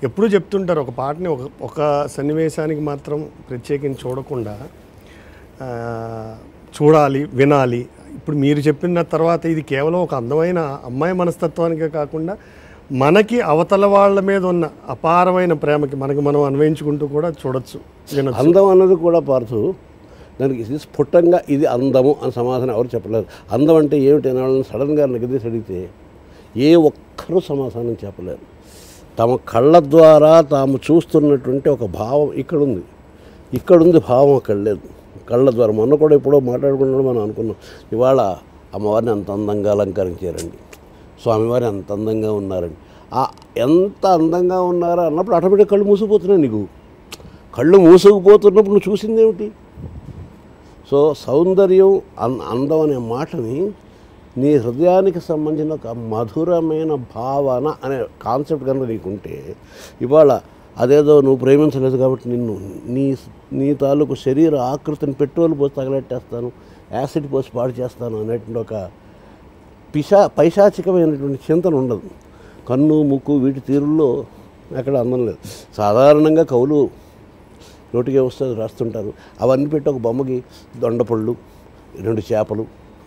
ఎప్పుడూ చెప్తుంటారు ఒక పాటని ఒక ఒక సన్నివేశానికి మాత్రం ప్రత్యేకించి చూడకుండా ఆ, చూడాలి వినాలి ఇప్పుడు మీరు చెప్పిన తర్వాత ఇది కేవలం ఒక అందమైన అమ్మాయి మనస్తత్వానికే కాకుండా మనకి అవతల వాళ్ళ మీద ఉన్న అపారమైన ప్రేమకి మనకి మనం అన్వయించుకుంటూ కూడా చూడొచ్చు వినొచ్చు అందం అన్నది కూడా పార్సు దానికి ఇది స్ఫుటంగా ఇది అందము అని సమాధానం ఎవరు చెప్పలేదు అందం అంటే ఏమిటి అని వాళ్ళని సడన్గా నిగదీసి అడిగితే ఏ ఒక్కరూ సమాధానం చెప్పలేరు తమ కళ్ళ ద్వారా తాము చూస్తున్నటువంటి ఒక భావం ఇక్కడ ఉంది ఇక్కడ ఉంది భావం అక్కడ లేదు కళ్ళ ద్వారా మొన్న కూడా ఎప్పుడో మాట్లాడుకున్నాడు మనం అనుకున్నాం ఇవాళ అమ్మవారిని అంత అందంగా అలంకరించారండి స్వామివారి అంత అందంగా ఉన్నారండి ఆ ఎంత అందంగా ఉన్నారో అన్నప్పుడు ఆటోమేటిక్ కళ్ళు మూసిపోతున్నాయి నీకు కళ్ళు మూసుకుపోతున్నప్పుడు నువ్వు చూసిందేమిటి సో సౌందర్యం అన్ అందం అనే మాటని నీ హృదయానికి సంబంధించిన ఒక మధురమైన భావన అనే కాన్సెప్ట్ కనుక నీకుంటే ఇవాళ అదేదో నువ్వు ప్రేమించలేదు కాబట్టి నిన్ను నీ నీ తాలూకు శరీర ఆకృతిని పెట్రోల్ పోసి తగలెట్టేస్తాను యాసిడ్ పోసి పాడు చేస్తాను అనేటువంటి ఒక పిశా పైశాచికమైనటువంటి చింతన ఉండదు కన్ను ముక్కు వీటి తీరుల్లో అక్కడ అందం లేదు సాధారణంగా కవులు నోటికి వస్తుంది రాస్తుంటారు అవన్నీ పెట్టి ఒక బొమ్మకి దొండపళ్ళు రెండు చేపలు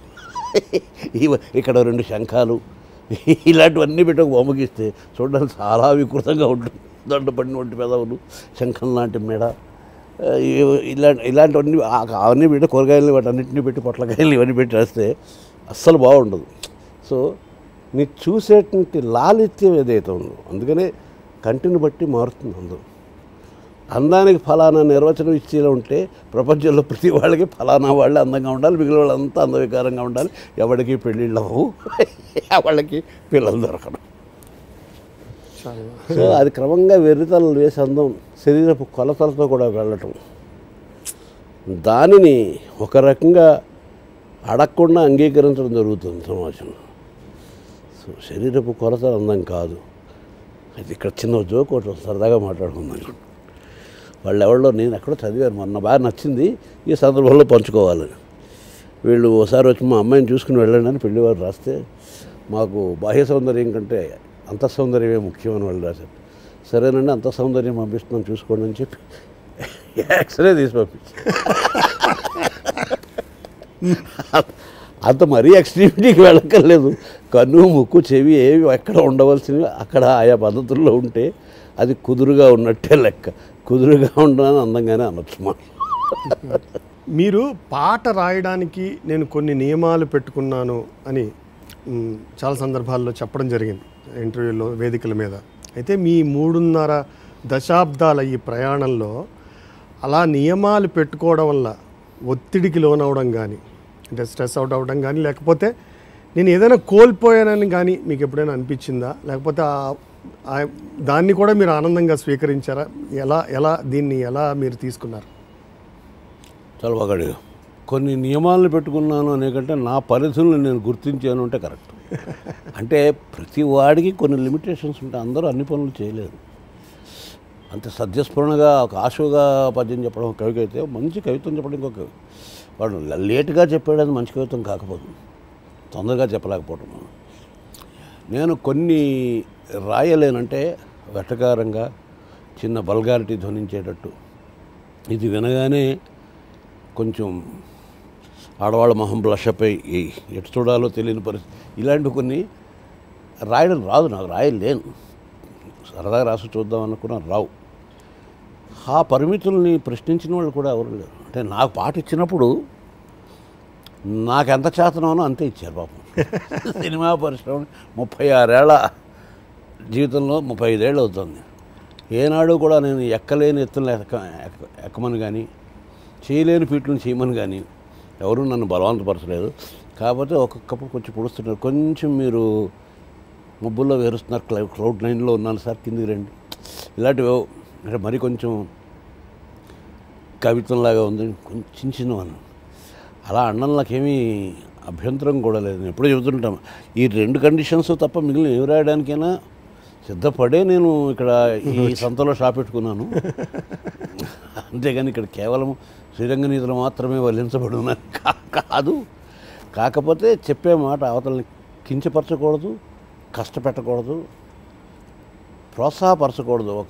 ఇవ- ఇక్కడ రెండు శంఖాలు ఇలాంటివన్నీ పెట్టి ఒక బొమ్మకి ఇస్తే చూడడానికి చాలా వికృతంగా ఉంటుంది దొండపడిన వంటి పెదవులు శంఖం లాంటి మెడ ఆ, ఇవి- ఇలాంటి ఇలాంటివన్నీ ఆ- అవన్నీ పెట్టి కూరగాయలు వాటన్నిటిని పెట్టి పొట్లకాయలు ఇవన్నీ పెట్టి రాస్తే అస్సలు బాగుండదు సో నీ చూసేటువంటి లాలిత్యం ఏదైతే ఉందో అందుకనే కంటిని బట్టి మారుతుంది అందం అందానికి ఫలానా నిర్వచనం ఇచ్చేలా ఉంటే ప్రపంచంలో ప్రతి వాళ్ళకి ఫలానా వాళ్ళే అందంగా ఉండాలి మిగిలిన వాళ్ళంతా అందవికారంగా ఉండాలి ఎవరికి పెళ్ళిళ్ళు అవ్వవు వాళ్ళకి పిల్లలు దొరకడం చాలా సో అది క్రమంగా వెర్రితలు వేసి అందం శరీరపు కొలతలతో కూడా వెళ్ళటం దానిని ఒక రకంగా అడగకుండా అంగీకరించడం జరుగుతుంది సమాజంలో సో శరీరపు కొలతలు అందం కాదు అది ఇక్కడ చిన్న జోక్ ఒకటి సరదాగా మాట్లాడుకుందాం వాళ్ళు ఎవరిలో నేను ఎక్కడో చదివాను మొన్న బాగా నచ్చింది ఈ సందర్భంలో పంచుకోవాలని వీళ్ళు ఒకసారి వచ్చి మా అమ్మాయిని చూసుకుని వెళ్ళండి అని పెళ్లివారు రాస్తే మాకు బాహ్య సౌందర్యం కంటే అంత సౌందర్యమే ముఖ్యమని వాళ్ళు రాశారు సరేనండి అంత సౌందర్యం పంపిస్తున్నాను చూసుకోండి అని చెప్పి ఎక్స్రే తీసి పంపించి అంత మరీ ఎక్స్ట్రీమిటీకి వెళ్ళక్కర్లేదు కన్ను ముక్కు చెవి ఏవి ఎక్కడ ఉండవలసినవి అక్కడ ఆయా పద్ధతుల్లో ఉంటే అది కుదురుగా ఉన్నట్టే లెక్క కుదురుగా ఉండదని అందంగానే అనొచ్చు మా మీరు పాట రాయడానికి నేను కొన్ని నియమాలు పెట్టుకున్నాను అని మ్, చాలా సందర్భాల్లో చెప్పడం జరిగింది ఇంటర్వ్యూలో వేదికల మీద అయితే మీ మూడున్నర దశాబ్దాల ఈ ప్రయాణంలో అలా నియమాలు పెట్టుకోవడం వల్ల ఒత్తిడికి లోనవడం కానీ అంటే స్ట్రెస్ అవుట్ అవ్వడం కానీ లేకపోతే నేను ఏదైనా కోల్పోయానని కానీ మీకు ఎప్పుడైనా అనిపించిందా లేకపోతే ఆ- ఆ దాన్ని కూడా మీరు ఆనందంగా స్వీకరించారా ఎలా ఎలా దీన్ని ఎలా మీరు తీసుకున్నారు చాలా బాగా అడిగావు. కొన్ని నియమాలను పెట్టుకున్నాను అనే కంటే నా పరిధులను నేను గుర్తించాను అంటే కరెక్ట్ అంటే ప్రతి వాడికి కొన్ని లిమిటేషన్స్ ఉంటాయి అందరూ అన్ని పనులు చేయలేరు అంత సద్యస్ఫురణగా ఒక ఆశువుగా పద్యం చెప్పడం ఒక కవికి అయితే మంచి కవిత్వం చెప్పడం ఇంకొక కవి వాడు లేట్గా చెప్పేది మంచి కవిత్వం కాకపోతుంది తొందరగా చెప్పలేకపోవటం నేను కొన్ని రాయలేనంటే వెటకారంగా చిన్న బల్గారిటీ ధ్వనించేటట్టు ఇది వినగానే కొంచెం ఆడవాళ్ళ మొహం బ్లషపై ఎటు చూడాలో తెలియని పరిస్థితి ఇలాంటి కొన్ని రాయడం రాదు నాకు రాయలేను సరదాగా రాసి చూద్దాం అనుకున్నా రావు ఆ పరిమితుల్ని ప్రశ్నించిన వాళ్ళు కూడా ఎవరు లేరు అంటే నాకు పాట ఇచ్చినప్పుడు నాకు ఎంత చేతనో అంతే ఇచ్చారు పాపం సినిమా పరిశ్రమ ముప్పై ఆరేళ్ల జీవితంలో ముప్పై ఐదేళ్ళు అవుతుంది ఏనాడు కూడా నేను ఎక్కలేని ఎత్తులు ఎక్క ఎక్క- ఎక్కమని కానీ చేయలేని ఫీట్లను చేయమని కానీ ఎవరూ నన్ను బలవంతపరచలేదు కాకపోతే ఒక్కొక్కప్పుడు కొంచెం పొడుస్తున్నారు కొంచెం మీరు మబ్బుల్లో వేరుస్తున్నారు క్లౌ- క్లౌడ్ నైన్లో ఉన్నాను సార్ కిందికి రండి ఇలాంటివి ఏవో అంటే మరి కొంచెం కవిత్వంలాగా ఉంది కొంచెం చిన్న చిన్నవన్న అలా అనడం నాకేమీ అభ్యంతరం కూడా లేదు నేను ఎప్పుడూ చెబుతుంటాం ఈ రెండు కండిషన్స్ తప్ప మిగిలిన ఏమి రాయడానికైనా సిద్ధపడే నేను ఇక్కడ ఈ సంతలో షాప్ పెట్టుకున్నాను అంతేగాని ఇక్కడ కేవలం శ్రీరంగ నీతులు మాత్రమే వల్లించబడి ఉన్నాను కా- కాదు కాకపోతే చెప్పే మాట అవతలని కించపరచకూడదు కష్టపెట్టకూడదు ప్రోత్సాహపరచకూడదు ఒక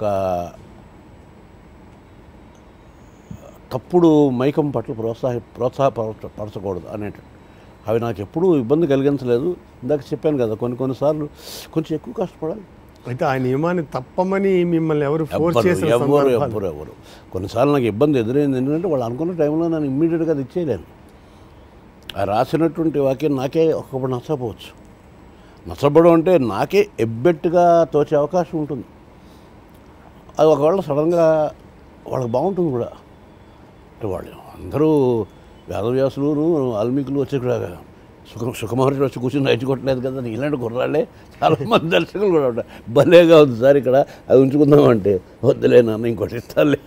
తప్పుడు మైకం పట్ల ప్రోత్సాహ ప్రోత్సాహపరచకూడదు అనేట అవి నాకు ఎప్పుడూ ఇబ్బంది కలిగించలేదు ఇందాక చెప్పాను కదా కొన్ని కొన్నిసార్లు కొంచెం ఎక్కువ కష్టపడాలి అయితే ఆ నియమాన్ని తప్పమని మిమ్మల్ని ఎవరు ఫోర్స్ ఎవ్వరు చేసిన ఎవ్వరు సందర్భాలు? ఎవ్వరు ఎవరు కొన్నిసార్లు నాకు ఇబ్బంది ఎదురైంది ఎందుకంటే వాళ్ళు అనుకున్న టైంలో నేను ఇమ్మీడియట్గా అది ఇచ్చేయలేను ఆ రాసినటువంటి వాక్యం నాకే ఒక్కప్పుడు నచ్చపోవచ్చు నచ్చబడం అంటే నాకే ఎబ్బెట్టుగా తోచే అవకాశం ఉంటుంది అది ఒకవేళ సడన్గా వాళ్ళకి బాగుంటుంది కూడా అంటే వాళ్ళు అందరూ వేదవ్యాసులు వాల్మీకులు వచ్చి ఇక్కడ సుఖ సుఖమహర్షి వచ్చి కూర్చుని రైతు కొట్టలేదు కదా ఇలాంటి కుర్రాళ్ళే చాలా మంది దర్శకులు కూడా ఉంటారు భలేగా ఉంది సార్ ఇక్కడ అది ఉంచుకుందామంటే వద్దులే నాన్న ఇంకోటి ఇస్తాలే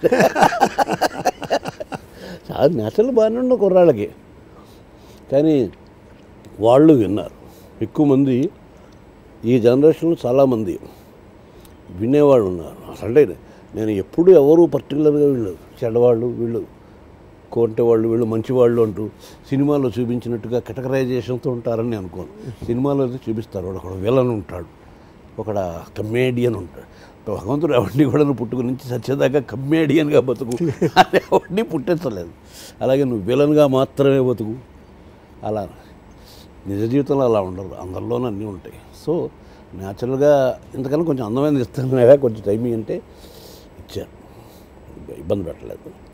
చాలా నేచురల్ బాగానే ఉన్న కుర్రాళ్ళకి కానీ వాళ్ళు విన్నారు ఎక్కువ మంది ఈ జనరేషన్లో చాలామంది వినేవాళ్ళు ఉన్నారు అంటే నేను ఎప్పుడు ఎవరు పర్టికులర్గా వీళ్ళు చెడ్డవాళ్ళు వీళ్ళు కొంటే వాళ్ళు వీళ్ళు మంచివాళ్ళు అంటూ సినిమాలో చూపించినట్టుగా కేటగరైజేషన్తో ఉంటారని నేను అనుకోను సినిమాలో అయితే చూపిస్తారు వాడు ఒకడు విలన్ ఉంటాడు ఒకడ కమేడియన్ ఉంటాడు భగవంతుడు ఎవరిని కూడా నువ్వు పుట్టుకు నుంచి సచ్చేదాకా కమేడియన్గా బతుకు అని ఎవరిని పుట్టించలేదు అలాగే నువ్వు విలన్గా మాత్రమే బతుకు అలా నిజ జీవితంలో అలా ఉండరు అందరిలోనూ అన్నీ ఉంటాయి సో న్యాచురల్గా ఇంతకన్నా కొంచెం అందమైనది ఇస్తాను కొంచెం టైమింగ్ అంటే ఇచ్చారు ఇబ్బంది పెట్టలేదు